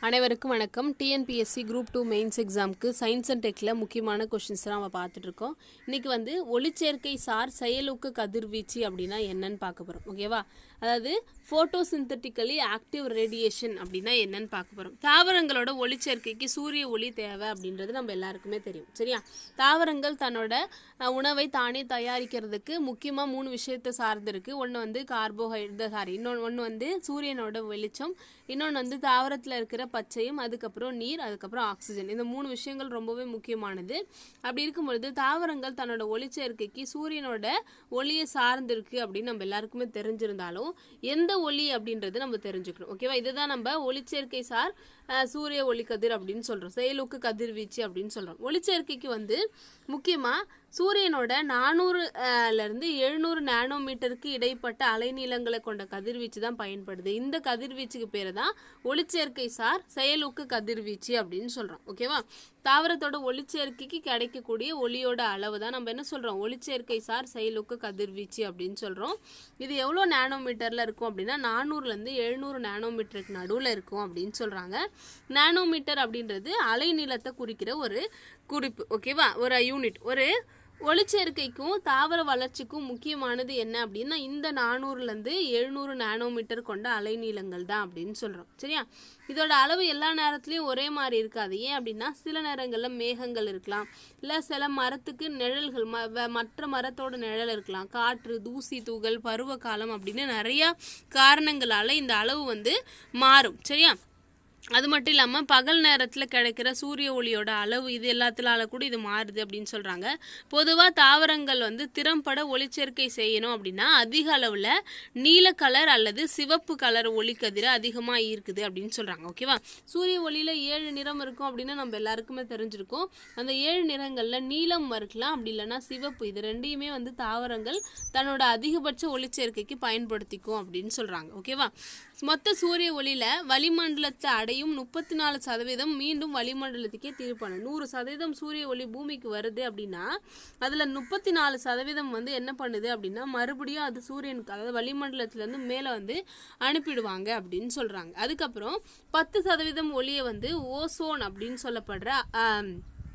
அனைவருக்கும் வணக்கம் TNPSC group two mains எக்ஸாமுக்கு சயின்ஸ் அண்ட் டெக்கில் முக்கியமான கொஷின்ஸ் தான் நம்ம பார்த்துட்டு இருக்கோம் இன்னைக்கு வந்து ஒளிச்சேர்க்கை சார் செயலூக்க கதிர்வீச்சு அப்படின்னா என்னன்னு பார்க்க போகிறோம் ஓகேவா அதாவது ஃபோட்டோசிந்தட்டிக்கலி ஆக்டிவ் ரேடியேஷன் அப்படின்னா என்னன்னு பார்க்க போகிறோம் தாவரங்களோட ஒளிச்சேர்க்கைக்கு சூரிய ஒளி தேவை அப்படின்றது நம்ம எல்லாருக்குமே தெரியும் சரியா தாவரங்கள் தன்னோட அஹ், உணவை தானே தயாரிக்கிறதுக்கு முக்கியமாக மூணு விஷயத்தை சார்ந்து இருக்கு ஒன்று வந்து கார்போஹைட்ரேட் சாரி இன்னொன்று ஒன்று வந்து சூரியனோட வெளிச்சம் இன்னொன்று வந்து தாவரத்தில் இருக்கிற பச்சையும் அதுக்கப்புறம் நீர் அதுக்கப்புறம் ஆக்சிஜன் இந்த மூணு விஷயங்கள் ரொம்பவே முக்கியமானது அப்படி இருக்கும் பொழுது தாவரங்கள் தன்னோட ஒளிச்சேர்க்கைக்கு சூரியனோட ஒளியை சார்ந்திருக்கு அப்படின்னு நம்ம எல்லாருக்குமே தெரிஞ்சிருந்தாலும் எந்த ஒளி அப்படின்றது நம்ம தெரிஞ்சுக்கணும் ஓகேவா இதுதான் நம்ம ஒளிச்சேர்க்கை சார் அஹ், சூரிய ஒளிக்கதிர் அப்படின்னு சொல்றோம் செயலூக்கு கதிர்வீச்சு அப்படின்னு சொல்றோம் ஒளிச்சேர்க்கைக்கு வந்து முக்கியமா சூரியனோட நானூறு இருந்து எழுநூறு நானோமீட்டருக்கு இடைப்பட்ட அலைநீளங்களை கொண்ட கதிர்வீச்சு தான் பயன்படுது இந்த கதிர்வீச்சுக்கு பேர் தான் ஒளிச்சேர்க்கை சார் செயலூக்கு கதிர்வீச்சு அப்படின்னு சொல்றோம் ஓகேவா தாவரத்தோட ஒளிச்சேர்க்கைக்கு கிடைக்கக்கூடிய ஒளியோட அளவு தான் நம்ம என்ன சொல்றோம் ஒளிச்சேர்க்கை சார் செயலூக்கு கதிர்வீச்சு அப்படின்னு சொல்றோம் இது எவ்வளோ நானோமீட்டர்ல இருக்கும் அப்படின்னா நானூறுல இருந்து எழுநூறு நானோமீட்டருக்கு நடுவில் இருக்கும் அப்படின்னு சொல்றாங்க நானோமீட்டர் அப்படின்றது அலைநீளத்தை குறிக்கிற ஒரு குறிப்பு ஓகேவா ஒரு யூனிட் ஒரு ஒளிச்சேர்க்கைக்கும் தாவர வளர்ச்சிக்கும் முக்கியமானது என்ன அப்படின்னா இந்த நானூறுலேருந்து எழுநூறு நானோமீட்டர் கொண்ட அலைநீளங்கள் தான் அப்படின்னு சொல்கிறோம் சரியா இதோட அளவு எல்லா நேரத்துலையும் ஒரே மாதிரி இருக்காது ஏன் அப்படின்னா சில நேரங்களில் மேகங்கள் இருக்கலாம் இல்லை சில மரத்துக்கு நிழல்கள் ம வ- மற்ற மரத்தோட நிழல் இருக்கலாம் காற்று தூசி தூகல் பருவகாலம் அப்படின்னு நிறைய காரணங்களால இந்த அளவு வந்து மாறும் சரியா அது மட்டும் இல்லாமல் பகல் நேரத்தில் கிடைக்கிற சூரிய ஒளியோட அளவு இது எல்லாத்தினால கூட இது மாறுது அப்படின்னு சொல்கிறாங்க பொதுவாக தாவரங்கள் வந்து திறம்பட ஒளிச்சேர்க்கை செய்யணும் அப்படின்னா அதிக அளவில் நீல கலர் அல்லது சிவப்பு கலர் ஒளிக்கதிரை அதிகமாக ஈர்க்குது அப்படின்னு சொல்கிறாங்க ஓகேவா சூரிய ஒளியில் ஏழு நிறம் இருக்கும் அப்படின்னு நம்ம எல்லாருக்குமே தெரிஞ்சிருக்கும் அந்த ஏழு நிறங்களில் நீலம் இருக்கலாம் அப்படி இல்லைன்னா சிவப்பு இது ரெண்டையுமே வந்து தாவரங்கள் தன்னோட அதிகபட்ச ஒளிச்சேர்க்கைக்கு பயன்படுத்திக்கும் அப்படின்னு சொல்கிறாங்க ஓகேவா மொத்த சூரிய ஒளியில வளிமண்டலத்தை அடையும் முப்பத்தி நாலு சதவீதம் மீண்டும் வளிமண்டலத்துக்கே திருப்பணும் நூறு சதவீதம் சூரிய ஒளி பூமிக்கு வருது அப்படின்னா அதுல முப்பத்தி நாலு சதவீதம் வந்து என்ன பண்ணுது அப்படின்னா மறுபடியும் அது சூரியனுக்கு அதாவது வளிமண்டலத்துல இருந்து மேல வந்து அனுப்பிடுவாங்க அப்படின்னு சொல்றாங்க அதுக்கப்புறம் பத்து சதவீதம் ஒளியை வந்து ஓசோன் அப்படின்னு சொல்லப்படுற ஆம்,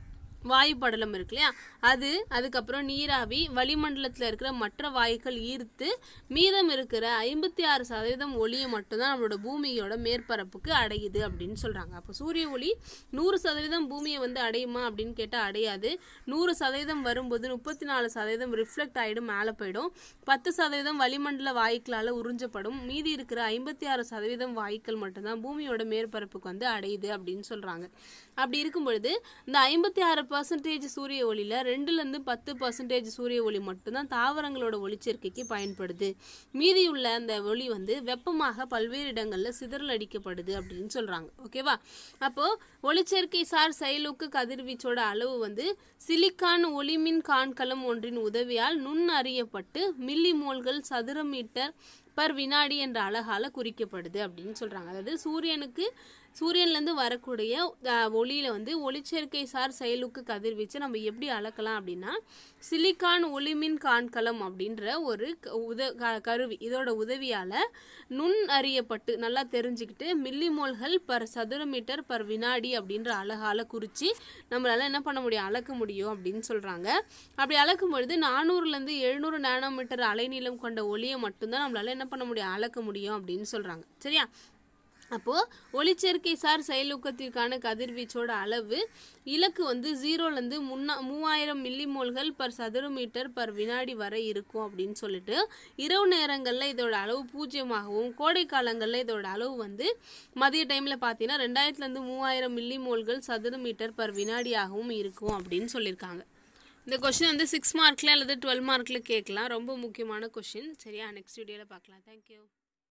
வாயு படலம் இருக்கு இல்லையா அது அதுக்கப்புறம் நீராவி வளிமண்டலத்தில் இருக்கிற மற்ற வாயுக்கள் ஈர்த்து மீதம் இருக்கிற ஐம்பத்தி ஆறு சதவீதம் ஒளியை மட்டும்தான் நம்மளோட பூமியோட மேற்பரப்புக்கு அடையுது அப்படின்னு சொல்றாங்க அப்போ சூரிய ஒளி நூறு சதவீதம் பூமியை வந்து அடையுமா அப்படின்னு கேட்டால் அடையாது நூறு சதவீதம் வரும்போது முப்பத்தி நாலு சதவீதம் ரிஃப்ளெக்ட் ஆகிடும் மேலே போயிடும் பத்து சதவீதம் வளிமண்டல வாயுக்களால் உறிஞ்சப்படும் மீதி இருக்கிற ஐம்பத்தி ஆறு சதவீதம் வாயுக்கள் மட்டும்தான் பூமியோட மேற்பரப்புக்கு வந்து அடையுது அப்படின்னு சொல்றாங்க அப்படி இருக்கும் பொழுது இந்த ஐம்பத்தி ஆறு பர்சன்டேஜ் சூரிய ஒளியில ரெண்டுலேருந்து பத்து பர்சன்டேஜ் சூரிய ஒளி மட்டும்தான் தாவரங்களோட ஒளிச்சேர்க்கைக்கு பயன்படுது மீதியுள்ள அந்த ஒளி வந்து வெப்பமாக பல்வேறு இடங்கள்ல சிதறல் அடிக்கப்படுது அப்படின்னு சொல்றாங்க ஓகேவா அப்போ ஒளிச்சேர்க்கை சார் செயலூக்கு கதிர்வீச்சோட அளவு வந்து சிலிக்கான் ஒளிமின் காண்கலம் ஒன்றின் உதவியால் நுண் அறியப்பட்டு மில்லி மோல்கள் சதுர மீட்டர் பர் வினாடி என்ற அழகால குறிக்கப்படுது அப்படின்னு சொல்றாங்க அதாவது சூரியனுக்கு சூரியன்லேருந்து வரக்கூடிய அஹ், ஒளியில வந்து ஒளிச்சேர்க்கை சார் செயலுக்கு கதிர்வீச்சு நம்ம எப்படி அளக்கலாம் அப்படின்னா சிலிக்கான் ஒளிமின் காண்கலம் அப்படின்ற ஒரு க- உத க- கருவி இதோட உதவியால நுண் அறியப்பட்டு நல்லா தெரிஞ்சுக்கிட்டு மில்லிமோல்கள் பர் சதுர மீட்டர் பர் வினாடி அப்படின்ற அழகால குறிச்சு நம்மளால என்ன பண்ண முடியும் அளக்க முடியும் அப்படின்னு சொல்றாங்க அப்படி அளக்கும் பொழுது நானூறுலேருந்து எழுநூறு நானோமீட்டர் அலைநீளம் கொண்ட ஒளியை மட்டும்தான் நம்மளால என்ன பண்ண முடியும் அளக்க முடியும் அப்படின்னு சொல்றாங்க சரியா அப்போ ஒளிச்சேர்க்கை சார் செயலூக்கத்திற்கான கதிர்வீச்சோட அளவு இலக்கு வந்து ஜீரோலேருந்து முன்னா மூவாயிரம் மில்லிமோல்கள் பர் சதுர மீட்டர் பர் வினாடி வரை இருக்கும் அப்படின்னு சொல்லிட்டு இரவு நேரங்களில் இதோட அளவு பூஜ்ஜியமாகவும் கோடை காலங்களில் இதோட அளவு வந்து மதிய டைமில் பார்த்தீங்கன்னா ரெண்டாயிரத்துலேருந்து மூவாயிரம் மில்லிமோல்கள் சதுர மீட்டர் பர் வினாடியாகவும் இருக்கும் அப்படின்னு சொல்லியிருக்காங்க இந்த கொஷின் வந்து சிக்ஸ் மார்க்கில் அல்லது டுவெல் மார்க்கில் கேட்கலாம் ரொம்ப முக்கியமான கொஷின் சரியா நெக்ஸ்ட் வீடியோவில் பார்க்கலாம் தேங்க்யூ